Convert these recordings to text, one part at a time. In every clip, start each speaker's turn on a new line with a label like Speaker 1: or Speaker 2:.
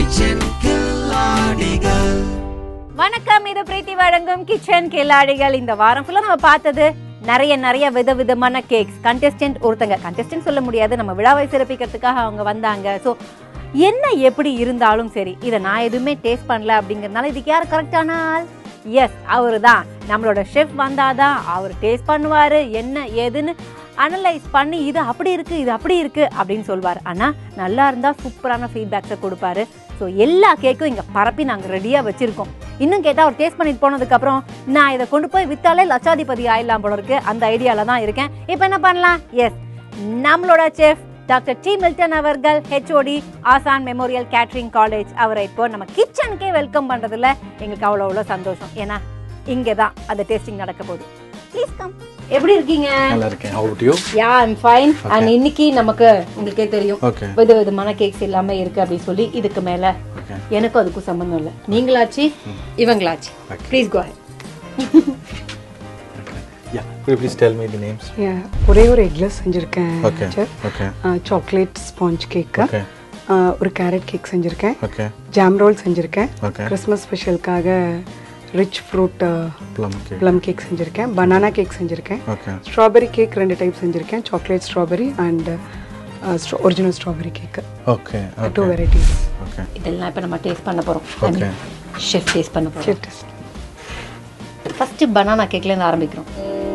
Speaker 1: Kitchen கில்லாடிகள்
Speaker 2: வணக்கம் இது பிரீத்தி வழங்கும் கிச்சன் கில்லாடிகள் இந்த வாரம் ஃபுல்லா நம்ம பார்த்தது நிறைய நிறைய விதவிதமான கேக்ஸ் கண்டெஸ்டன்ட் ஒருத்தங்க கண்டெஸ்டன்ட் சொல்ல முடியாது நம்ம விழாவை சிறப்பிக்கிறதுக்காக அவங்க வந்தாங்க ஸோ என்ன எப்படி இருந்தாலும் சரி இதை நான் எதுவுமே டேஸ்ட் பண்ணல அப்படிங்கிறதுனால இதுக்கு யார் கரெக்டான ஆள் எஸ் அவரு தான் நம்மளோட ஷெஃப் வந்தாதான் அவர் டேஸ்ட் பண்ணுவார் என்ன ஏதுன்னு அனலைஸ் பண்ணி இது அப்படி இருக்கு இது அப்படி இருக்கு அப்படின்னு சொல்வார் ஆனால் நல்லா இருந்தால் சூப்பரான ஃபீட்பேக்ஸை கொடுப்பாரு ஸோ எல்லா கேக்கும் இங்கே பரப்பி நாங்கள் ரெடியாக வச்சுருக்கோம் இன்னும் கேட்டால் அவர் டேஸ்ட் பண்ணிட்டு போனதுக்கப்புறம் நான் இதை கொண்டு போய் வித்தாலே லட்சாதிபதி ஆயிடலாம் போல இருக்கு அந்த ஐடியாவில் தான் இருக்கேன் இப்போ என்ன பண்ணலாம் எஸ் நம்மளோட செஃப் டாக்டர் டி மில்டன் அவர்கள் HOD Asan memorial catering college அவரை இப்போ நம்ம கிச்சனுக்கே வெல்கம் பண்ணுறதுல எங்களுக்கு அவ்வளோ அவ்வளோ சந்தோஷம் ஏன்னா இங்கே தான் அந்த டேஸ்டிங் நடக்க போகுது ப்ளீஸ் கம் எப்படி இருக்கீங்க
Speaker 3: நல்லா இருக்கேன் how do you
Speaker 2: yeah I'm fine and இன்னைக்கு நமக்கு உங்களுக்கே தெரியும்
Speaker 3: ஓகே
Speaker 2: வித விதமான கேக்ஸ் எல்லாமே இருக்கு அப்படின்னு சொல்லி இதுக்கு மேல
Speaker 3: ஓகே
Speaker 2: எனக்கும் அதுக்கும் சம்பந்தம் இல்லை நீங்களாச்சு இவங்களாச்சு
Speaker 3: Okay.
Speaker 2: Please go
Speaker 3: yeah could you please tell me the names
Speaker 4: Yeah, ஒரே ஒரு எக்லெஸ் செஞ்சுருக்கேன்
Speaker 3: Okay, okay.
Speaker 4: Chocolate sponge cake
Speaker 3: Okay.
Speaker 4: ஒரு கேரட் கேக் செஞ்சுருக்கேன்
Speaker 3: ஓகே
Speaker 4: ஜாம் ரோல் செஞ்சுருக்கேன்
Speaker 3: Okay.
Speaker 4: கிறிஸ்மஸ் ஸ்பெஷலுக்காக rich fruit
Speaker 3: plum cake
Speaker 4: plum cake செஞ்சுருக்கேன் banana cake செஞ்சுருக்கேன்
Speaker 3: okay
Speaker 4: strawberry cake ரெண்டு டைப் செஞ்சுருக்கேன் chocolate strawberry and original strawberry cake
Speaker 3: okay
Speaker 4: two
Speaker 3: okay
Speaker 4: varieties
Speaker 3: okay
Speaker 2: இதெல்லாம் இப்போ நம்ம டேஸ்ட் பண்ண போறோம்
Speaker 3: Okay.
Speaker 2: ஷெஃப் டேஸ்ட் பண்ண போறோம்
Speaker 4: டெஸ்ட்
Speaker 2: ஃபர்ஸ்ட் பனானா கேக்ல இருந்து ஆரம்பிக்கிறோம்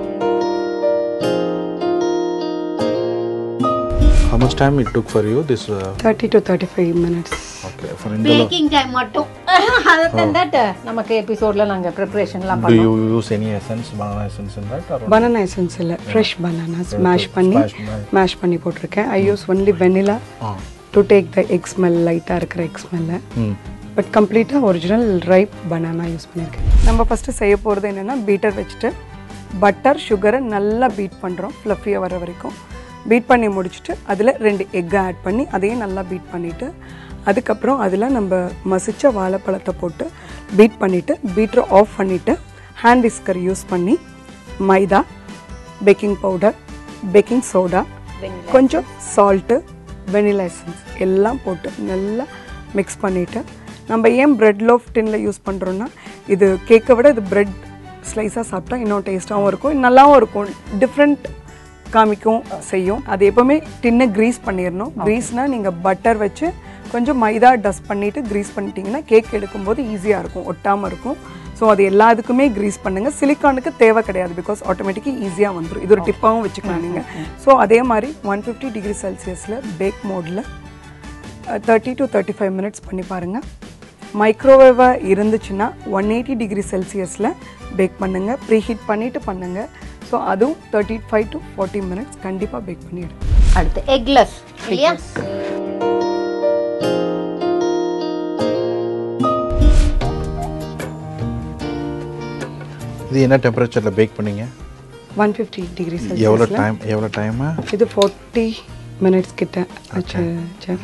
Speaker 3: how much time it took for you this uh,
Speaker 4: thirty to thirty five minutes
Speaker 3: okay for இந்த
Speaker 2: பேக்கிங் டைம் மட்டும் அதர் than that நமக்கு எபிசோட்ல நாங்க ப்ரிப்பரேஷன்லாம்
Speaker 3: do
Speaker 2: பண்ணோம்
Speaker 3: you use any essence banana essence in that or
Speaker 4: banana essence இல்லை fresh bananas mash பண்ணி
Speaker 3: Smash, mash.
Speaker 4: Mash பண்ணி போட்டிருக்கேன் I use only vanilla
Speaker 3: ah
Speaker 4: to take the egg smell லைட்டாக இருக்கிற எக் ஸ்மெல்லை
Speaker 3: ம்
Speaker 4: பட் கம்ப்ளீட்டாக ஒரிஜினல் ரைப் பனானா யூஸ் பண்ணியிருக்கேன் நம்ம ஃபஸ்ட்டு செய்ய போகிறது என்னென்னா பீட்டர் வச்சுட்டு பட்டர் சுகரை நல்லா பீட் பண்ணுறோம் ஃப்ளஃபியாக வர வரைக்கும் பீட் பண்ணி முடிச்சுட்டு அதில் ரெண்டு எக்கை ஆட் பண்ணி அதையும் நல்லா பீட் பண்ணிவிட்டு அதுக்கப்புறம் அதில் நம்ம மசிச்ச வாழைப்பழத்தை போட்டு பீட் பண்ணிவிட்டு பீட்டரை ஆஃப் பண்ணிவிட்டு ஹேண்ட் விஸ்கர் யூஸ் பண்ணி மைதா பேக்கிங் பவுடர் பேக்கிங் சோடா கொஞ்சம் சால்ட்டு வெனிலா எசன்ஸ் எல்லாம் போட்டு நல்லா மிக்ஸ் பண்ணிவிட்டு நம்ம ஏன் பிரெட் லோஃப் டின்ல யூஸ் பண்ணுறோன்னா இது கேக்கை விட இது பிரெட் ஸ்லைஸாக சாப்பிட்டா இன்னும் டேஸ்ட்டாகவும் இருக்கும் நல்லாவும் இருக்கும் டிஃப்ரெண்ட் காமிக்கும் செய்யும் அது எப்போவுமே டின்னை க்ரீஸ் பண்ணிடணும் க்ரீஸ்னால் நீங்கள் பட்டர் வச்சு கொஞ்சம் மைதா டஸ்ட் பண்ணிவிட்டு க்ரீஸ் பண்ணிட்டீங்கன்னா கேக் எடுக்கும்போது ஈஸியாக இருக்கும் ஒட்டாமல் இருக்கும் ஸோ அது எல்லாத்துக்குமே க்ரீஸ் பண்ணுங்கள் சிலிக்கானுக்கு தேவை கிடையாது பிகாஸ் ஆட்டோமேட்டிக்காக ஈஸியாக வந்துடும் இது ஒரு டிப்பாகவும் வச்சுக்கலாம் நீங்கள் ஸோ அதே மாதிரி ஒன் ஃபிஃப்டி டிகிரி செல்சியஸில் பேக் மோடில் thirty to thirty five minutes பண்ணி பாருங்கள் மைக்ரோவேவாக இருந்துச்சுன்னா ஒன் எயிட்டி டிகிரி செல்சியஸில் பேக் பண்ணுங்கள் ப்ரீ ஹீட் பண்ணிவிட்டு பண்ணுங்கள் ஸோ அதுவும் thirty five to forty minutes கண்டிப்பாக பேக் பண்ணிவிடுங்க
Speaker 2: அடுத்து எக்லெஸ் இல்லையா
Speaker 3: இது என்ன டெம்பரேச்சரில் பேக் பண்ணீங்க
Speaker 4: ஒன் ஃபிஃப்டி டிகிரி
Speaker 3: எவ்வளோ
Speaker 4: செல்சியஸில்
Speaker 3: டைம் எவ்வளோ டைமு
Speaker 4: இது ஃபார்ட்டி மினிட்ஸ் கிட்ட ஆச்சு chef.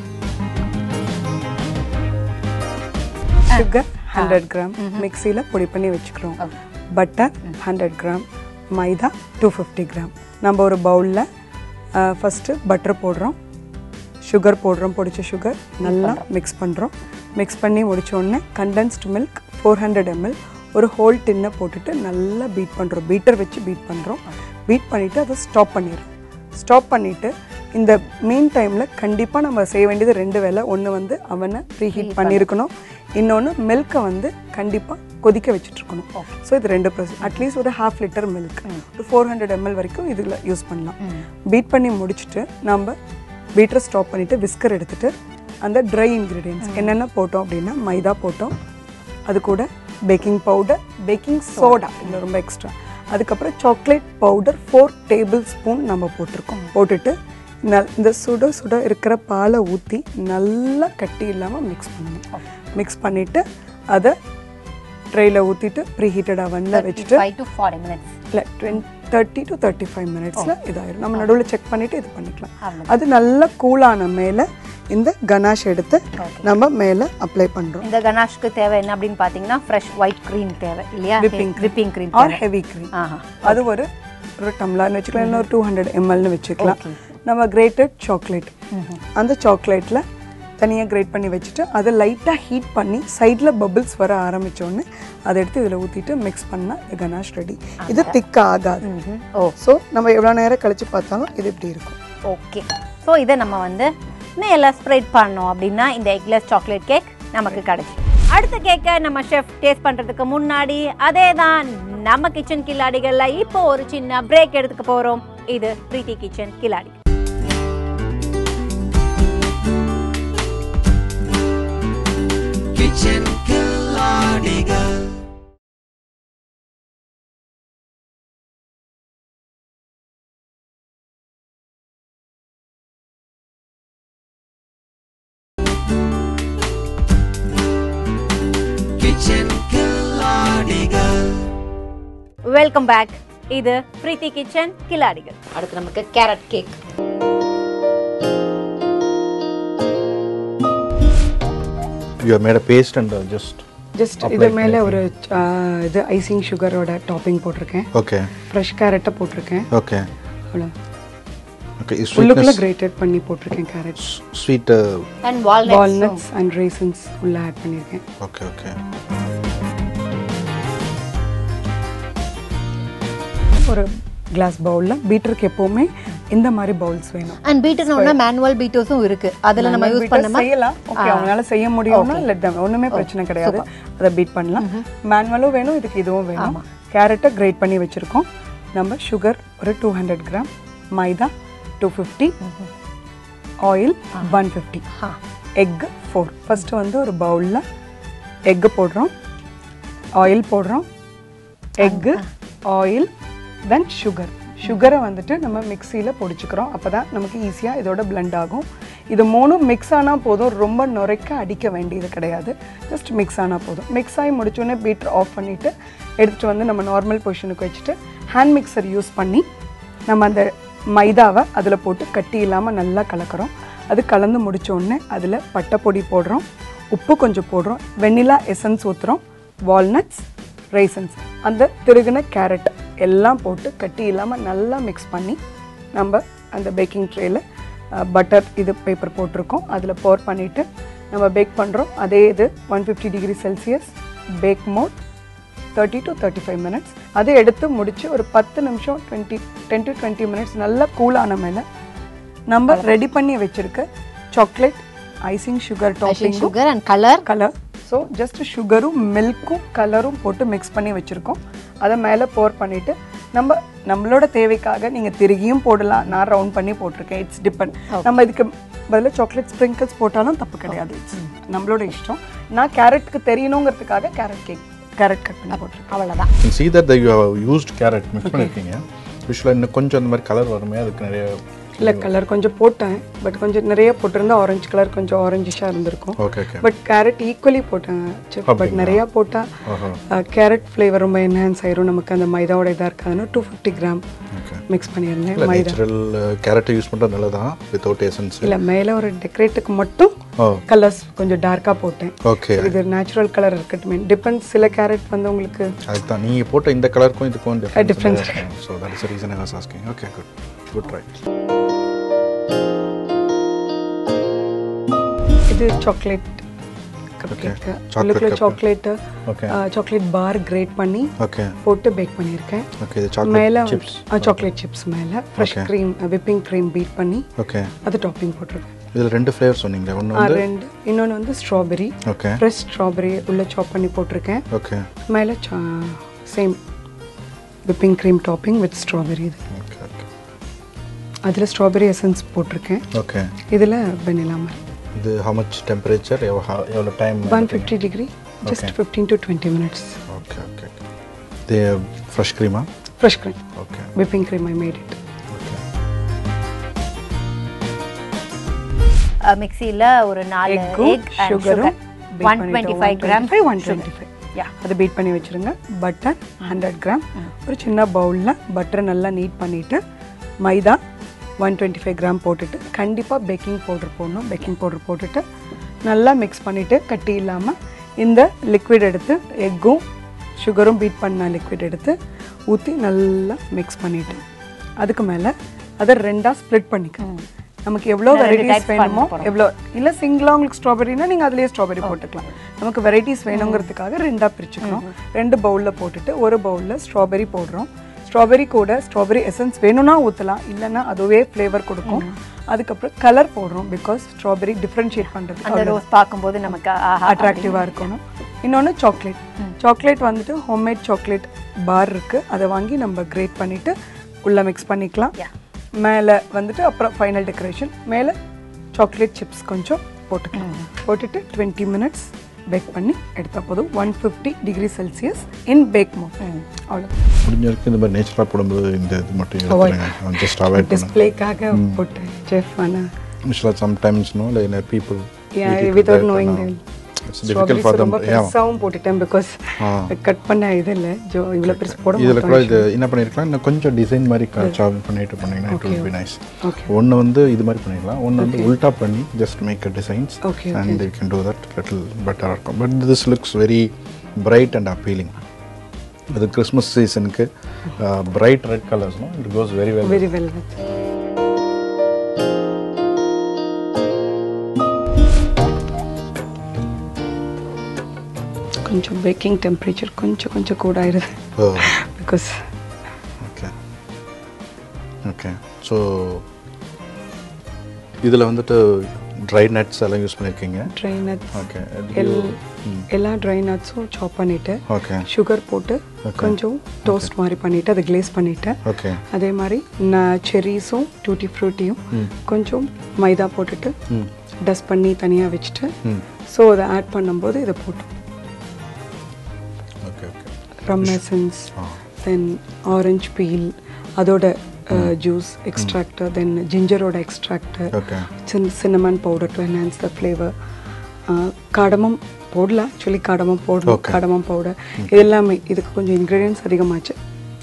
Speaker 4: சுகர் ஹண்ட்ரட் கிராம் மிக்சியில் பொடி பண்ணி வச்சுக்கிறோம் பட்டர் ஹண்ட்ரட் கிராம் மைதா டூ ஃபிஃப்டி கிராம் நம்ம ஒரு பவுலில் ஃபஸ்ட்டு பட்டர் போடுறோம் சுகர் போடுறோம் பொடிச்ச சுகர் நல்லா மிக்ஸ் பண்ணுறோம் மிக்ஸ் பண்ணி முடிச்ச உடனே condensed milk four hundred ML ஒரு ஹோல் டின்னை போட்டுட்டு நல்லா பீட் பண்ணுறோம் பீட்டர் வச்சு பீட் பண்ணுறோம் பீட் பண்ணிவிட்டு அதை ஸ்டாப் பண்ணிடுறோம் ஸ்டாப் பண்ணிவிட்டு இந்த மீன் டைமில் கண்டிப்பாக நம்ம செய்ய வேண்டியது ரெண்டு வேலை ஒன்று வந்து அவனை ப்ரீ ஹீட் பண்ணியிருக்கணும் இன்னொன்று மில்க்கை வந்து கண்டிப்பாக கொதிக்க வச்சுட்ருக்கணும் ஸோ இது ரெண்டு ப்ரோசஸ் அட்லீஸ்ட் ஒரு ஹாஃப் லிட்டர் மில்க் ஒரு ஃபோர் ஹண்ட்ரட் எம்எல் வரைக்கும் இதில் யூஸ் பண்ணலாம் பீட் பண்ணி முடிச்சுட்டு நம்ம பீட்டரை ஸ்டாப் பண்ணிவிட்டு விஸ்கர் எடுத்துட்டு அந்த ட்ரை இன்க்ரீடியன்ஸ் என்னென்ன போட்டோம் அப்படின்னா மைதா போட்டோம் அது கூட பேக்கிங் பவுடர் பேக்கிங் சோடா இதில் ரொம்ப எக்ஸ்ட்ரா அதுக்கப்புறம் chocolate powder four tablespoon நம்ம போட்டிருக்கோம் போட்டுட்டு நல் இந்த சுட சுட இருக்கிற பாலை ஊற்றி நல்லா கட்டி இல்லாமல் மிக்ஸ் பண்ணணும் மிக்ஸ் பண்ணிவிட்டு அதை ட்ரெயில் ஊற்றிட்டு ப்ரீ ஹீட்டட் அவனில் வச்சுட்டு
Speaker 2: ஃபைவ் டு ஃபார்ட்டி மினிட்ஸ்
Speaker 4: இல்லை twenty thirty to thirty five மினிட்ஸில் இதாயிரும் நம்ம நடுவில் செக் பண்ணிவிட்டு இது பண்ணிக்கலாம்
Speaker 2: அவ்வளவுதான்.
Speaker 4: அது நல்லா கூலான மேலே இந்த கனாஷ் எடுத்து நம்ம மேலே அப்ளை பண்ணுறோம்
Speaker 2: இந்த கனாஷ்க்கு தேவை என்ன அப்படின்னு பார்த்தீங்கன்னா ஃப்ரெஷ் ஒயிட் க்ரீம் தேவை இல்லையா
Speaker 4: Whipping cream.
Speaker 2: Whipping cream
Speaker 4: or heavy cream
Speaker 2: ஆஹா
Speaker 4: அது ஒரு ஒரு டம்ளர்னு வச்சுக்கலாம் இல்லை டூ ஹண்ட்ரட் எம்எல்னு வச்சுக்கலாம் நம்ம கிரேட்டட் சாக்லேட் அந்த சாக்லேட்டில் தனியாக கிரேட் பண்ணி வச்சுட்டு அதை லைட்டாக ஹீட் பண்ணி சைடில் பபிள்ஸ் வர ஆரம்பித்தோடனே அதை எடுத்து இதில் ஊற்றிட்டு மிக்ஸ் பண்ணால் இது கனாஷ் ரெடி இது திக் ஆகாது
Speaker 2: ஓ
Speaker 4: ஸோ நம்ம எவ்வளோ நேரம் கழிச்சு பார்த்தாலும் இது இப்படி இருக்கும்
Speaker 2: ஓகே ஸோ இதை நம்ம வந்து இன்னும் எல்லாம் ஸ்ப்ரெட் பண்ணோம் அப்படின்னா இந்த எக்லெஸ் சாக்லேட் கேக் நமக்கு கிடைச்சி அடுத்த கேக்கை நம்ம ஷெஃப் டேஸ்ட் பண்ணுறதுக்கு முன்னாடி அதே தான் நம்ம கிச்சன் கில்லாடிகளில் இப்போ ஒரு சின்ன பிரேக் எடுத்துக்க போகிறோம் இது பிரீத்தி கிச்சன் கில்லாடி
Speaker 1: Kitchen Killadigal Kitchen Killadigal
Speaker 2: welcome back இது பிரீத்தி கிச்சன் கில்லாடிகள் அடுத்து நமக்கு carrot cake
Speaker 3: you have made a paste and uh, just
Speaker 4: just இது மேலே ஒரு ஆ, இது ஐசிங் சுகரோட டாப்பிங் போட்டிருக்கேன்
Speaker 3: okay
Speaker 4: ஃப்ரெஷ் கேரட்டை போட்டிருக்கேன்
Speaker 3: okay
Speaker 4: அவ்வளோ
Speaker 3: okay is
Speaker 4: உள்ளுக்குள்ள
Speaker 3: sweetness
Speaker 4: கிரேட்டட் பண்ணி போட்டிருக்கேன் carrot
Speaker 3: sweet uh,
Speaker 2: and walnut
Speaker 4: walnuts and raisins உள்ள ஆட் பண்ணியிருக்கேன்
Speaker 3: okay okay
Speaker 4: ஒரு கிளாஸ் பவுலில் பீட்டருக்கு எப்போவுமே இந்த மாதிரி பவுல்ஸ் வேணும்
Speaker 2: அண்ட் பீட்டர்ஸ் மேனுவல் பீட்டர்ஸும் இருக்கு அதுல நம்ம யூஸ்
Speaker 4: Beaters
Speaker 2: பண்ணோமா
Speaker 4: செய்யலாம் ஓகே அவங்களால செய்ய முடியும்னா லெட் தம் ஒண்ணுமே பிரச்சனை கிடையாது அதை பீட் பண்ணலாம் மேனுவலும் வேணும் இதுக்கு இதுவும் வேணும் கேரட்டை கிரேட் பண்ணி வச்சிருக்கோம் நம்ம சுகர் ஒரு டூ ஹண்ட்ரட் கிராம் மைதா two fifty oil one fifty egg four first வந்து ஒரு பவுலில் எக்கு போடுறோம் ஆயில் போடுறோம் எக்கு ஆயில் தென் சுகர் சுகரை வந்துட்டு நம்ம மிக்சியில் பொடிச்சுக்கிறோம் அப்போ தான் நமக்கு ஈஸியாக இதோட blend ஆகும் இது மூணும் மிக்ஸ் ஆனால் போதும் ரொம்ப நுரைக்க அடிக்க வேண்டியது கிடையாது ஜஸ்ட் மிக்ஸ் ஆனால் போதும் மிக்ஸ் ஆகி முடிச்சோடனே பீட்டர் ஆஃப் பண்ணிவிட்டு எடுத்துகிட்டு வந்து நம்ம நார்மல் பொசிஷனுக்கு வச்சுட்டு ஹேண்ட் மிக்சர் யூஸ் பண்ணி நம்ம அந்த மைதாவை அதில் போட்டு கட்டி இல்லாமல் நல்லா கலக்கிறோம் அது கலந்து முடிச்ச உடனே அதில் பட்டைப்பொடி போடுறோம் உப்பு கொஞ்சம் போடுறோம் வெண்ணிலா எசன்ஸ் ஊற்றுறோம் வால்நட்ஸ் ரைசன்ஸ் அந்த திருகுன கேரட் எல்லாம் போட்டு கட்டி இல்லாமல் நல்லா மிக்ஸ் பண்ணி நம்ம அந்த பேக்கிங் ட்ரேயில் பட்டர் இது பேப்பர் போட்டிருக்கோம் அதில் போர் பண்ணிவிட்டு நம்ம பேக் பண்ணுறோம் அதே இது one fifty degree Celsius bake mode thirty to thirty five minutes அதை எடுத்து முடிச்சு ஒரு பத்து நிமிஷம் twenty ten to twenty minutes நல்லா கூலான மேலே நம்ம ரெடி பண்ணி வச்சிருக்க சாக்லேட் ஐசிங் சுகர் டாப்பிங்கும்
Speaker 2: sugar and colour
Speaker 4: colour so just சுகரும் மில்க்கும் கலரும் போட்டு மிக்ஸ் பண்ணி வச்சுருக்கோம் அதை மேலே போர் பண்ணிவிட்டு நம்ம நம்மளோட தேவைக்காக நீங்கள் திருகியும் போடலாம் நான் ரவுண்ட் பண்ணி போட்டிருக்கேன் இட்ஸ் டிபெண்ட் நம்ம இதுக்கு பதிலாக சாக்லேட் ஸ்ப்ரிங்கிள்ஸ் போட்டாலும் தப்பு கிடையாது இட்ஸ் நம்மளோட இஷ்டம் நான் கேரட்டுக்கு தெரியணுங்கிறதுக்காக கேரட் கேக் கேரட் கட் பண்ணி போட்டிருக்கேன்
Speaker 2: அவ்வளவுதான்
Speaker 3: you can see that the, you have used carrot mix பண்ணிருக்கீங்க யூஸ்வலாக இன்னும் கொஞ்சம் அந்த மாதிரி கலர் வருமே அதுக்கு நிறைய
Speaker 4: இல்லை கலர் கொஞ்சம் போட்டேன் பட் கொஞ்சம் நிறைய போட்டிருந்தா ஆரஞ்சு கலர் கொஞ்சம் ஆரஞ்சிஷாக இருந்திருக்கும்
Speaker 3: okay okay
Speaker 4: but carrot equally போட்டேன் செஃப் பட் நிறையா போட்டால் கேரட் ஃப்ளேவர் ரொம்ப என்ஹான்ஸ் ஆயிரும் நமக்கு அந்த மைதாவோட இதாக இருக்காதுன்னு two fifty gram
Speaker 3: okay
Speaker 4: mix பண்ணியிருந்தேன்
Speaker 3: இல்லை
Speaker 4: மைதா
Speaker 3: நேச்சுரல் கேரட்டை யூஸ் பண்ணுறது நல்லதான் வித்தவுட் எசன்ஸ்
Speaker 4: இல்லை மேலே ஒரு டெக்கரேட்டுக்கு மட்டும்
Speaker 3: ஓ
Speaker 4: கலர்ஸ் கொஞ்சம் டார்க்காக போட்டேன்
Speaker 3: ஓகே
Speaker 4: இது நேச்சுரல் கலர் இருக்கட்டுமே டிபெண்ட்ஸ் சில கேரட் வந்து உங்களுக்கு
Speaker 3: அதுதான் நீங்கள் போட்ட இந்த கலருக்கும் இதுக்கும்
Speaker 4: difference.
Speaker 3: Difference so that is reason I was asking okay good good right
Speaker 4: இது chocolate cup
Speaker 3: Okay.
Speaker 4: Cake
Speaker 3: Chocolate
Speaker 4: உள்ளுக்குள்ள
Speaker 3: cup.
Speaker 4: Chocolate
Speaker 3: okay
Speaker 4: chocolate bar grate பண்ணி
Speaker 3: ஓகே
Speaker 4: போட்டு பேக் பண்ணியிருக்கேன்
Speaker 3: ஓகே இது
Speaker 4: மேலே
Speaker 3: சாக்லேட் சிப்ஸ்
Speaker 4: சாக்லேட் சிப்ஸ் மேலே fresh cream whipping cream beat பண்ணி
Speaker 3: okay
Speaker 4: அது டாப்பிங் போட்டிருக்கேன்
Speaker 3: இதில் ரெண்டு ஃப்ளேவர் சொன்னீங்களே ஒன்று
Speaker 4: ஆ,
Speaker 3: வந்து
Speaker 4: ரெண்டு இன்னொன்று வந்து ஸ்ட்ராபெரி
Speaker 3: ஓகே
Speaker 4: ஃப்ரெஷ் ஸ்ட்ராபெரி உள்ள சாப் பண்ணி போட்டிருக்கேன்
Speaker 3: ஓகே
Speaker 4: மேலே same whipping cream topping with strawberry இது
Speaker 3: ஓகே ஓகே
Speaker 4: அதில் ஸ்ட்ராபெரி எசன்ஸ் போட்டிருக்கேன்
Speaker 3: ஓகே
Speaker 4: இதில் வெனிலா மாதிரி
Speaker 3: இது how much டெம்பரேச்சர் எவ்வளோ எவ்வளோ time
Speaker 4: one fifty degree just fifteen to twenty minutes
Speaker 3: okay okay இது ஃப்ரெஷ் க்ரீமா
Speaker 4: fresh cream
Speaker 3: okay
Speaker 4: whipping cream I made it
Speaker 3: okay
Speaker 2: மிக்ஸியில் ஒரு நாலு
Speaker 4: எக்கும்
Speaker 2: எக் அண்ட்
Speaker 4: சுகரும்
Speaker 2: sugar one twenty five gram
Speaker 4: one twenty five
Speaker 2: yeah
Speaker 4: அதை beat பண்ணி வச்சுருங்க பட்டர் ஹண்ட்ரட் கிராம் ஒரு சின்ன பவுலில் பட்டரை நல்லா நீட் பண்ணிவிட்டு மைதா ஒன் டுவெண்ட்டி ஃபைவ் கிராம் போட்டுட்டு கண்டிப்பாக பேக்கிங் பவுடர் போடணும் பேக்கிங் பவுடர் போட்டுட்டு நல்லா மிக்ஸ் பண்ணிவிட்டு கட்டி இல்லாமல் இந்த லிக்விட் எடுத்து எக்கும் சுகரும் பீட் பண்ண லிக்விட் எடுத்து ஊற்றி நல்லா மிக்ஸ் பண்ணிவிட்டு அதுக்கு மேலே அதை ரெண்டாக ஸ்ப்ளிட் பண்ணிக்கணும் நமக்கு எவ்வளோ
Speaker 2: ரெண்டு
Speaker 4: வெரைட்டிஸ்
Speaker 2: types பண்ண
Speaker 4: வேணுமோ
Speaker 2: போறோம்.
Speaker 4: எவ்வளோ இல்லை சிங்கிளாக உங்களுக்கு ஸ்ட்ராபெரினா நீங்கள் அதுலேயே ஸ்ட்ராபெரி போட்டுக்கலாம் நமக்கு வெரைட்டிஸ் வேணுங்கிறதுக்காக ரெண்டாக பிரிச்சுக்கிறோம் ரெண்டு பவுலில் போட்டுட்டு ஒரு பவுலில் ஸ்ட்ராபெரி போடுறோம் ஸ்ட்ராபெரி கூட ஸ்ட்ராபெரி எசன்ஸ் வேணும்னா ஊற்றலாம் இல்லைன்னா அதுவே ஃப்ளேவர் கொடுக்கும் அதுக்கப்புறம் கலர் போடுறோம் பிகாஸ் ஸ்ட்ராபெரி டிஃப்ரென்ஷியேட்
Speaker 2: அந்த
Speaker 4: பண்ணுறதுக்கு
Speaker 2: ரோஸ் பார்க்கும்போது நமக்கு ஆஹா
Speaker 4: அட்ராக்டிவாக இருக்கணும் இன்னொன்று சாக்லேட் சாக்லேட் வந்துட்டு ஹோம்மேட் சாக்லேட் பார் இருக்குது அதை வாங்கி நம்ம கிரேட் பண்ணிவிட்டு உள்ளே மிக்ஸ் பண்ணிக்கலாம்
Speaker 2: Yeah.
Speaker 4: மேலே வந்துட்டு அப்புறம் ஃபைனல் டெக்கரேஷன் மேலே சாக்லேட் சிப்ஸ் கொஞ்சம் போட்டுக்கலாம் போட்டுட்டு டுவெண்ட்டி மினிட்ஸ் பேக் பண்ணி எடுத்தால் போதும் one fifty degree celsius in bake mode அவ்வளோ
Speaker 3: முடிஞ்ச வரைக்கும் இந்த மாதிரி நேச்சுரலாக போடும்போது இந்த இது மட்டும் எடுத்துருங்க ஜஸ்ட் அவாய்ட் பண்ணுங்க
Speaker 4: டிஸ்பிளேக்காக போட்டு செஃப் ஆனால்
Speaker 3: யூஸ்வலாக சம்டைம்ஸ் நோ இல்லை people
Speaker 4: without knowing
Speaker 3: it's difficult for
Speaker 4: ரொம்ப
Speaker 3: தம்
Speaker 4: பெருசாகவும் போட்டுட்டேன் பிகாஸ் கட் பண்ண இது இல்லை ஜோ இவ்வளோ பெருசு போட
Speaker 3: இதில்
Speaker 4: மாட்டோம்
Speaker 3: கூட இது என்ன பண்ணிருக்கலாம் இன்னும் கொஞ்சம் டிசைன் மாதிரி சாப் பண்ணிட்டு பண்ணீங்கன்னா it will be nice
Speaker 4: Okay.
Speaker 3: ஒன்று வந்து இது மாதிரி பண்ணிடலாம் ஒன்று வந்து உல்டா பண்ணி just make a designs
Speaker 4: Okay,
Speaker 3: and you can do that little பெட்டராக இருக்கும் but this looks very bright and appealing அது கிறிஸ்மஸ் சீசனுக்கு பிரைட் ரெட் கலர்ஸ்னும் it goes very well
Speaker 4: very well with கொஞ்சம் பேக்கிங் டெம்பரேச்சர் கொஞ்சம் கொஞ்சம் கூட ஆயிடுது பிகாஸ்
Speaker 3: ஓகே ஓகே ஸோ இதில் வந்துட்டு ட்ரை நட்ஸ் எல்லாம் யூஸ் பண்ணியிருக்கீங்க
Speaker 4: ட்ரை நட்ஸ்
Speaker 3: ஓகே
Speaker 4: எல் எல்லா ட்ரை நட்ஸும் சாப் பண்ணிட்டு
Speaker 3: ஓகே
Speaker 4: சுகர் போட்டு கொஞ்சம் டோஸ்ட் மாதிரி பண்ணிட்டு அதை கிளேஸ் பண்ணிட்டேன்
Speaker 3: ஓகே
Speaker 4: அதே மாதிரி நான் செரிஸும் டூட்டி ஃப்ரூட்டியும் கொஞ்சம் மைதா போட்டுட்டு
Speaker 3: ம்
Speaker 4: டஸ்ட் பண்ணி தனியாக வச்சுட்டு
Speaker 3: ம்
Speaker 4: ஸோ அதை ஆட் பண்ணும்போது இதை போட்டோம்
Speaker 3: okay okay
Speaker 4: rum essence then orange peel அதோட ஜூஸ் எக்ஸ்ட்ராக்டர் தென் ஜிஞ்சரோட எக்ஸ்ட்ராக்டர்
Speaker 3: ஓகே
Speaker 4: சின் cinnamon powder to enhance the flavour cardamom போடலாம் ஆக்சுவலி காடமம் போடணும்
Speaker 3: Okay.
Speaker 4: காடமம் பவுடர் இது எல்லாமே இதுக்கு கொஞ்சம் இன்க்ரீடியன்ஸ் அதிகமாச்சு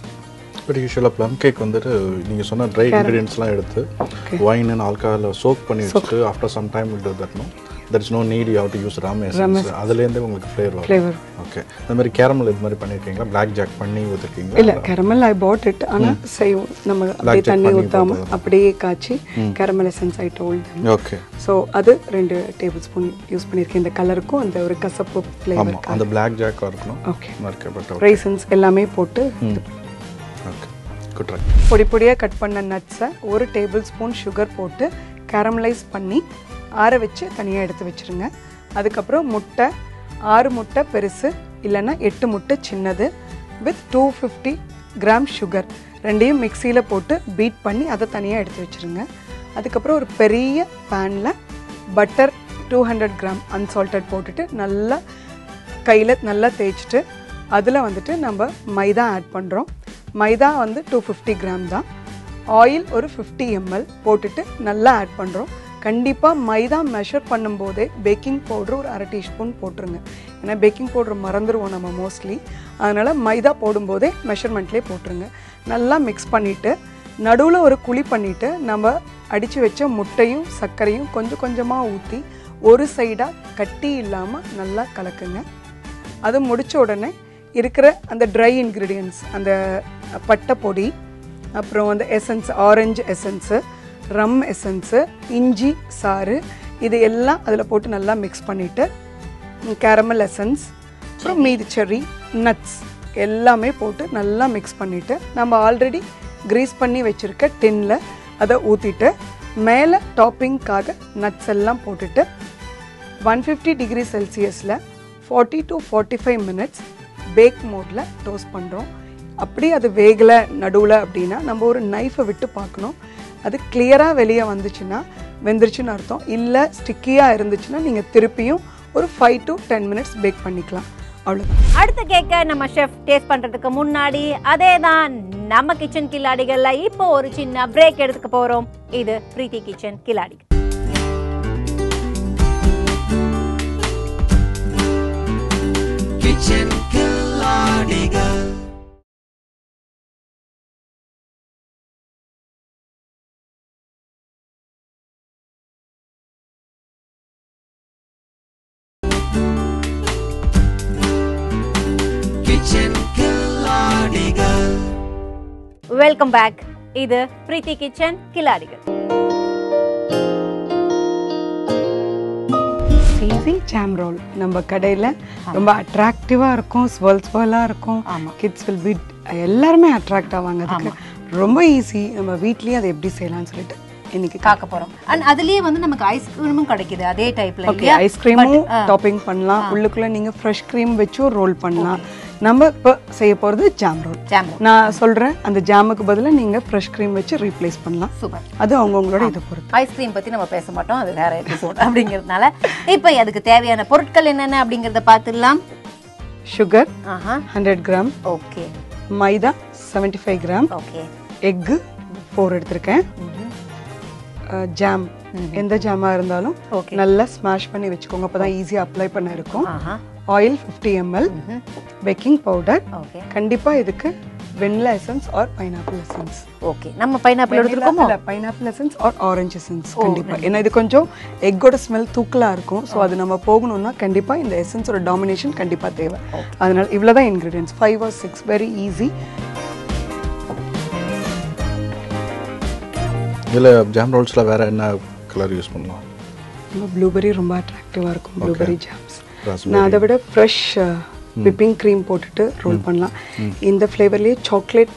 Speaker 3: பட் யூஸ்வலாக ப்ளம் கேக் வந்துட்டு நீங்கள் சொன்ன ட்ரை இன்க்ரீடியன்ஸ்லாம் எடுத்து ஒயின் அண்ட் ஆல்கஹாலில் சோக் பண்ணி வச்சுட்டு after some time will do that no that is no need you have to use rum essence அதுலேருந்தே உங்களுக்கு ஃப்ளேவர் வரும்
Speaker 4: ஃப்ளேவர்
Speaker 3: ஓகே இந்த மாதிரி கேரமல் இது மாதிரி பண்ணியிருக்கீங்களா பிளாக் ஜாக் பண்ணி ஊற்றிருக்கீங்களா
Speaker 4: இல்ல கரமல் ஐ பாட் இட் ஆனா செய்வோம் நம்ம அப்படியே
Speaker 3: jack
Speaker 4: தண்ணி
Speaker 3: பண்ணி
Speaker 4: ஊத்தாம
Speaker 3: போட்டது.
Speaker 4: அப்படியே காய்ச்சி caramel essence I told
Speaker 3: okay
Speaker 4: so அது ரெண்டு டேபிள் ஸ்பூன் யூஸ் பண்ணியிருக்கேன் இந்த கலருக்கும் அந்த ஒரு கசப்பு ஃப்ளேவர்
Speaker 3: ஆமாம் அந்த பிளாக் ஜாக்காக இருக்கணும்
Speaker 4: ஓகே
Speaker 3: ஓகே பட்
Speaker 4: ரைசன்ஸ் எல்லாமே போட்டு இது
Speaker 3: ஓகே குட் ட்ரை
Speaker 4: பொடி பொடியாக கட் பண்ண நட்ஸை ஒரு டேபிள் ஸ்பூன் சுகர் போட்டு கேரமலைஸ் பண்ணி ஆற வச்சு தனியாக எடுத்து வச்சிருங்க அதுக்கப்புறம் முட்டை ஆறு முட்டை பெருசு இல்லைன்னா எட்டு முட்டை சின்னது with two fifty gram sugar ரெண்டையும் மிக்சியில் போட்டு பீட் பண்ணி அதை தனியாக எடுத்து வச்சிருங்க அதுக்கப்புறம் ஒரு பெரிய பேனில் butter two hundred gram unsalted போட்டுட்டு நல்லா கையில் நல்லா தேய்ச்சிட்டு அதில் வந்துட்டு நம்ம மைதா ஆட் பண்ணுறோம் மைதா வந்து டூ ஃபிஃப்டி கிராம் தான் ஆயில் ஒரு ஃபிஃப்டி எம்எல் போட்டுட்டு நல்லா ஆட் பண்ணுறோம் கண்டிப்பாக மைதா மெஷர் பண்ணும்போதே பேக்கிங் பவுடர் ஒரு அரை டீஸ்பூன் போட்டுருங்க ஏன்னா பேக்கிங் பவுடர் மறந்துடுவோம் நம்ம மோஸ்ட்லி அதனால் மைதா போடும்போதே மெஷர்மெண்ட்லேயே போட்டுருங்க நல்லா மிக்ஸ் பண்ணிவிட்டு நடுவில் ஒரு குழி பண்ணிவிட்டு நம்ம அடித்து வச்ச முட்டையும் சர்க்கரையும் கொஞ்சம் கொஞ்சமாக ஊற்றி ஒரு சைடாக கட்டி இல்லாமல் நல்லா கலக்குங்க அது முடிச்ச உடனே இருக்கிற அந்த ட்ரை இன்க்ரீடியன்ஸ் அந்த பட்டை பொடி அப்புறம் அந்த essence orange essence rum essence இஞ்சி சாறு இது எல்லாம் அதில் போட்டு நல்லா மிக்ஸ் பண்ணிவிட்டு கேரமல் எசன்ஸ் அப்புறம் மீதி செர்ரி நட்ஸ் எல்லாமே போட்டு நல்லா மிக்ஸ் பண்ணிவிட்டு நம்ம ஆல்ரெடி கிரீஸ் பண்ணி வச்சுருக்க டின்னில் அதை ஊற்றிட்டு மேலே டாப்பிங்க்காக நட்ஸ் எல்லாம் போட்டுட்டு ஒன் ஃபிஃப்டி டிகிரி செல்சியஸில் forty to forty five minutes bake மோடில் டோஸ்ட் பண்ணுறோம் அப்படி அது வேகலை நடுவில் அப்படின்னா நம்ம ஒரு நைஃபை விட்டு பார்க்கணும் அது கிளியராக வெளியே வந்துச்சுன்னா வெந்துருச்சுன்னு அர்த்தம் இல்லை ஸ்டிக்கியாக இருந்துச்சுன்னா நீங்கள் திருப்பியும் ஒரு five to ten minutes bake பண்ணிக்கலாம் அவ்வளோதான்
Speaker 2: அடுத்த கேக்க நம்ம ஷெஃப் டேஸ்ட் பண்றதுக்கு முன்னாடி அதே தான் நம்ம கிச்சன் கில்லாடிகள்ல இப்போ ஒரு சின்ன பிரேக் எடுத்துக்க போறோம் இது பிரீத்தி கிச்சன் கில்லாடி
Speaker 1: kitchen killadigal kitchen killadigal
Speaker 2: welcome back இது பிரீத்தி கிச்சன் கில்லாடிகள்
Speaker 4: ஈஸி ஜாம் ரோல் நம்ம கடையில் ரொம்ப அட்ராக்டிவாக இருக்கும் ஸ்வெல் ஸ்வெல்லாக இருக்கும் கிட்ஸ் வில் பீட் எல்லாருமே அட்ராக்ட் ஆவாங்க அதுக்கு ரொம்ப ஈஸி நம்ம வீட்லேயே அதை எப்படி செய்யலாம்னு சொல்லிட்டு இன்னைக்கு
Speaker 2: காக்க போறோம் அண்ட் அதுலயே வந்து நமக்கு ஐஸ்கிரீமும் கிடைக்குது அதே டைப்ல
Speaker 4: ஓகே ஐஸ்கிரீமும் டாப்பிங் பண்ணலாம் உள்ளுக்குள்ள நீங்க ஃப்ரெஷ் க்ரீம் வச்சும் ரோல் பண்ணலாம் நம்ம இப்போ செய்ய போறது ஜாம் ரோல்
Speaker 2: ஜாம்
Speaker 4: நான் சொல்றேன் அந்த ஜாமுக்கு பதிலா நீங்க ஃப்ரெஷ் க்ரீம் வச்சு ரீப்ளேஸ் பண்ணலாம்
Speaker 2: சூப்பர்
Speaker 4: அது அவங்கவுங்களோட இதை பொறுத்து
Speaker 2: ஐஸ்கிரீம் பத்தி நம்ம பேச மாட்டோம் அது வேற எபிசோட் அப்படிங்கிறதுனால இப்போ அதுக்கு தேவையான பொருட்கள் என்னென்ன அப்படிங்கறத பார்த்துடலாம்
Speaker 4: சுகர்
Speaker 2: ஆஹா
Speaker 4: hundred gram
Speaker 2: okay
Speaker 4: maida seventy five gram
Speaker 2: okay
Speaker 4: egg four எடுத்திருக்கேன் ஜாம் எந்த ஜாமாக இருந்தாலும்
Speaker 2: Okay.
Speaker 4: நல்லா ஸ்மாஷ் பண்ணி வச்சுக்கோங்க அப்போ தான் ஈஸியாக அப்ளை பண்ண இருக்கும்
Speaker 2: ஆஹா
Speaker 4: oil fifty ml baking powder
Speaker 2: okay
Speaker 4: கண்டிப்பாக இதுக்கு vanilla essence or pineapple essence
Speaker 2: okay நம்ம பைனாப்பிள் எடுத்துருக்கோமோ
Speaker 4: pineapple essence or orange essence கண்டிப்பா ஏன்னா இது கொஞ்சம் எக்கோட ஸ்மெல் தூக்கலா இருக்கும் ஸோ அது நம்ம போகணும்னா கண்டிப்பா இந்த எசன்ஸோட டாமினேஷன் கண்டிப்பா தேவை அதனால இவ்வளவுதான் ingredients five or six very easy
Speaker 3: இதில் ஜாம் ரோல்ஸில் வேறு என்ன கலர் யூஸ் பண்ணலாம்
Speaker 4: நம்ம ப்ளூபெரி ரொம்ப அட்ராக்டிவாக இருக்கும் ப்ளூபெரி ஜாம்ஸ்
Speaker 3: Raspberry.
Speaker 4: நான் அதை விட ஃப்ரெஷ் விப்பிங் க்ரீம் போட்டுட்டு ரோல் பண்ணலாம் இந்த ஃப்ளேவர்லேயே சாக்லேட்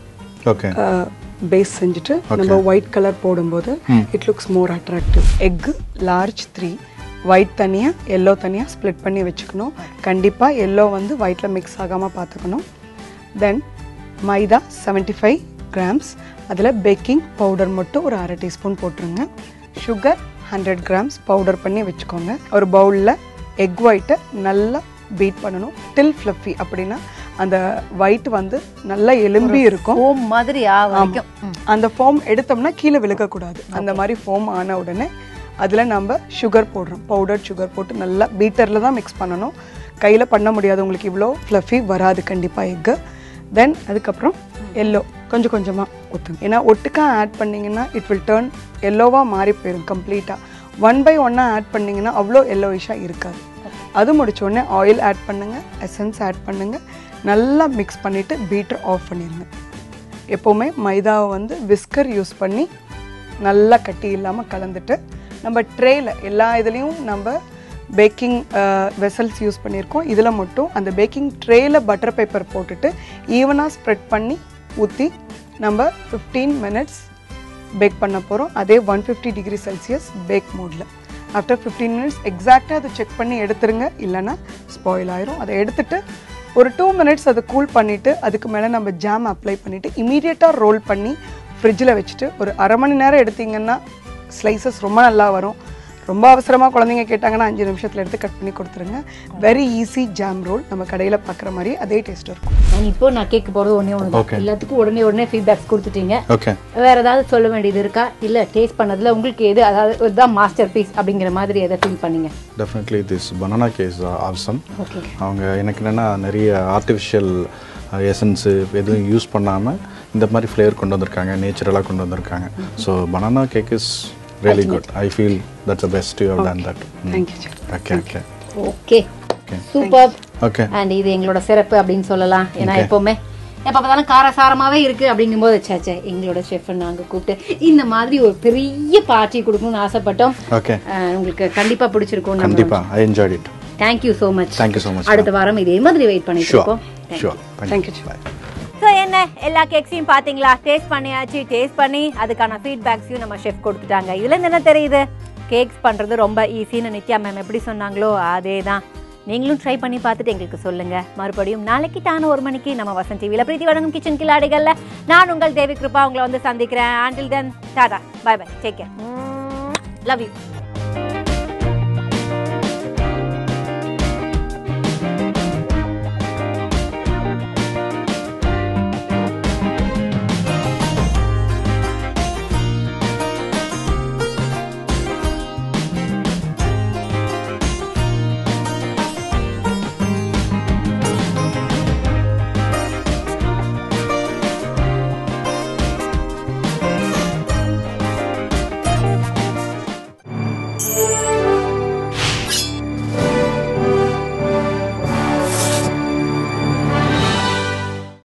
Speaker 3: ஓகே
Speaker 4: பேஸ் செஞ்சுட்டு நம்ம ஒயிட் கலர் போடும்போது it looks more attractive egg large three white தனியாக எல்லோ தனியாக ஸ்ப்ளிட் பண்ணி வச்சுக்கணும் கண்டிப்பாக எல்லோ வந்து ஒயிட்டில் மிக்ஸ் ஆகாமல் பார்த்துக்கணும் தென் மைதா 75 ஃபைவ் கிராம்ஸ் அதில் பேக்கிங் பவுடர் மட்டும் ஒரு அரை டீஸ்பூன் போட்டுருங்க சுகர் ஹண்ட்ரட் கிராம்ஸ் பவுடர் பண்ணி வச்சுக்கோங்க ஒரு பவுலில் எக் ஒயிட்டை நல்லா பீட் பண்ணணும் டில் ஃப்ளஃபி அப்படின்னா அந்த ஒயிட் வந்து நல்லா எலும்பி இருக்கும்
Speaker 2: ஓம் மாதிரி ஆ வரைக்கும்
Speaker 4: அந்த ஃபோம் எடுத்தோம்னா கீழே விழுகக்கூடாது அந்த மாதிரி ஃபோம் ஆன உடனே அதில் நம்ம சுகர் போடுறோம் பவுடர் சுகர் போட்டு நல்லா பீட்டரில் தான் மிக்ஸ் பண்ணணும் கையில் பண்ண முடியாது உங்களுக்கு இவ்வளோ ஃப்ளஃபி வராது கண்டிப்பாக எக்கு தென் அதுக்கப்புறம் எல்லோ கொஞ்சம் கொஞ்சமாக ஊற்றுங்க ஏன்னா ஒட்டுக்கா ஆட் பண்ணிங்கன்னா இட் வில் டேர்ன் எல்லோவாக மாறி போயிடும் கம்ப்ளீட்டாக ஒன் பை ஒன்னாக ஆட் பண்ணிங்கன்னா அவ்வளோ எல்லோயிஷாக இருக்காது அது முடிச்ச உடனே ஆயில் ஆட் பண்ணுங்க எசன்ஸ் ஆட் பண்ணுங்க நல்லா மிக்ஸ் பண்ணிவிட்டு பீட்டர் ஆஃப் பண்ணிடுங்க எப்போவுமே மைதாவை வந்து விஸ்கர் யூஸ் பண்ணி நல்லா கட்டி இல்லாமல் கலந்துட்டு நம்ம ட்ரேயில் எல்லா இதுலேயும் நம்ம பேக்கிங் வெசல்ஸ் யூஸ் பண்ணியிருக்கோம் இதில் மட்டும் அந்த பேக்கிங் ட்ரேயில் பட்டர் பேப்பர் போட்டுட்டு ஈவனாக ஸ்ப்ரெட் பண்ணி ஊற்றி நம்ம ஃபிஃப்டீன் மினிட்ஸ் பேக் பண்ண போகிறோம் அதே one fifty degree Celsius bake மோடில் ஆஃப்டர் ஃபிஃப்டீன் மினிட்ஸ் எக்ஸாக்டாக அதை செக் பண்ணி எடுத்துருங்க இல்லைன்னா ஸ்பாயில் ஆயிரும் அதை எடுத்துட்டு ஒரு டூ மினிட்ஸ் அதை கூல் பண்ணிவிட்டு அதுக்கு மேலே நம்ம ஜாம் அப்ளை பண்ணிவிட்டு இமீடியட்டாக ரோல் பண்ணி ஃப்ரிட்ஜில் வச்சுட்டு ஒரு அரை மணி நேரம் எடுத்தீங்கன்னா ஸ்லைசஸ் ரொம்ப நல்லா வரும் ரொம்ப அவசரமாக குழந்தைங்க கேட்டாங்கன்னா அஞ்சு நிமிஷத்தில் எடுத்து கட் பண்ணி கொடுத்துருங்க வெரி ஈஸி ஜாம் ரோல் நம்ம கடையில் பார்க்குற மாதிரி அதே டேஸ்ட் இருக்கும்
Speaker 2: And இப்போ நான் கேட்க போறது ஒண்ணே ஒன்று
Speaker 3: Okay.
Speaker 2: எல்லாத்துக்கும் உடனே உடனே ஃபீட்பேக்ஸ் கொடுத்துட்டீங்க
Speaker 3: ஓகே
Speaker 2: வேற ஏதாவது சொல்ல வேண்டியது இருக்கா இல்ல டேஸ்ட் பண்ணதுல உங்களுக்கு எது அதாவது இதுதான் மாஸ்டர் பீஸ் அப்படிங்கிற மாதிரி எதை ஃபீல் பண்ணீங்க
Speaker 3: definitely this banana cake's awesome
Speaker 2: okay
Speaker 3: அவங்க எனக்கு என்னென்னா நிறைய ஆர்டிஃபிஷியல் எசன்ஸு எதுவும் யூஸ் பண்ணாமல் இந்த மாதிரி ஃப்ளேவர் கொண்டு வந்திருக்காங்க நேச்சுரலாக கொண்டு வந்திருக்காங்க so banana cake is really good I feel that's a best you have done that
Speaker 4: thank you sir
Speaker 3: okay okay
Speaker 2: okay
Speaker 3: okay
Speaker 2: super
Speaker 3: okay
Speaker 2: and இது எங்களோட சிறப்பு அப்படின்னு சொல்லலாம் ஏன்னா எப்பவுமே எப்போ பார்த்தாலும் காரசாரமாவே இருக்கு அப்படிங்கும்போது சேச்சே எங்களோட செஃப் நாங்க கூப்பிட்டு இந்த மாதிரி ஒரு பெரிய பார்ட்டி கொடுக்கணும்னு ஆசைப்பட்டோம்
Speaker 3: ஓகே
Speaker 2: அஹ் உங்களுக்கு கண்டிப்பா பிடிச்சிருக்கும் நம்ம
Speaker 3: கண்டிப்பாக I enjoyed it
Speaker 2: thank you so much
Speaker 3: thank you so much
Speaker 2: அடுத்த வாரம் இதே மாதிரி வெயிட் பண்ணிட்டு
Speaker 3: ஷுவர்
Speaker 2: இருக்கோம்
Speaker 3: ஷுவர்
Speaker 4: தேங்க்யூ
Speaker 3: பாய்
Speaker 2: ஸோ என்ன எல்லா கேக்ஸையும் பார்த்தீங்களா டேஸ்ட் பண்ணியாச்சு டேஸ்ட் பண்ணி அதுக்கான ஃபீட்பேக்ஸையும் நம்ம ஷெஃப் கொடுத்துட்டாங்க இதுல இருந்து என்ன தெரியுது கேக்ஸ் பண்றது ரொம்ப ஈஸின்னு நித்யா மேம் எப்படி சொன்னாங்களோ அதே தான் நீங்களும் ட்ரை பண்ணி பார்த்துட்டு எங்களுக்கு சொல்லுங்க மறுபடியும் நாளைக்கு தான ஒரு மணிக்கு நம்ம வசந்த் டிவியில் பிரீத்தி வழங்கும் கிச்சன் கில்லாடிகள்ல நான் உங்கள் தேவி கிருபா உங்களை வந்து சந்திக்கிறேன் ஆண்டில் then tata bye bye take care love you